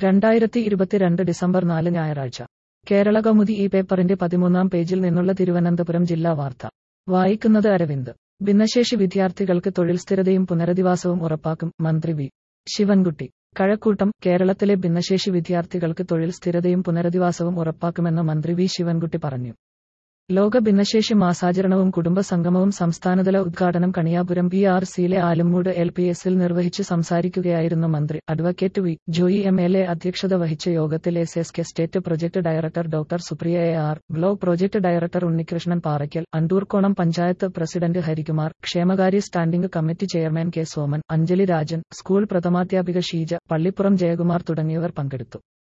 രണ്ടായിരത്തി ഇരുപത്തിരണ്ട് ഡിസംബർ നാല് ഞായറാഴ്ച കേരള കൗമുദി ഈ പേപ്പറിന്റെ പതിമൂന്നാം പേജിൽ നിന്നുള്ള തിരുവനന്തപുരം ജില്ലാ വാർത്ത വായിക്കുന്നത് അരവിന്ദ് ഭിന്നശേഷി വിദ്യാർത്ഥികൾക്ക് തൊഴിൽ സ്ഥിരതയും പുനരധിവാസവും ഉറപ്പാക്കും മന്ത്രി വി ശിവൻകുട്ടി കഴക്കൂട്ടം കേരളത്തിലെ ഭിന്നശേഷി വിദ്യാർത്ഥികൾക്ക് തൊഴിൽ സ്ഥിരതയും പുനരധിവാസവും ഉറപ്പാക്കുമെന്ന് മന്ത്രി വി ശിവൻകുട്ടി പറഞ്ഞു ലോക ഭിന്നശേഷി മാസാചരണവും കുടുംബ സംഗമവും സംസ്ഥാനതല ഉദ്ഘാടനം കണിയാപുരം പി ആർ സിയിലെ ആലുംമൂട് എൽ പി എസിൽ നിർവഹിച്ച് സംസാരിക്കുകയായിരുന്നു മന്ത്രി advocate V Joy M L A അധ്യക്ഷത വഹിച്ച യോഗത്തിൽ S S K state project director doctor Supriya A R block project director Unnikrishnan Parakkal Andoorkonam panchayat president Harikumar ക്ഷേമകാര്യ standing committee chairman K Soman Anjali Rajan school പ്രഥമാധ്യാപിക ഷീജ പള്ളിപ്പുറം ജയകുമാർ തുടങ്ങിയവർ പങ്കെടുത്തു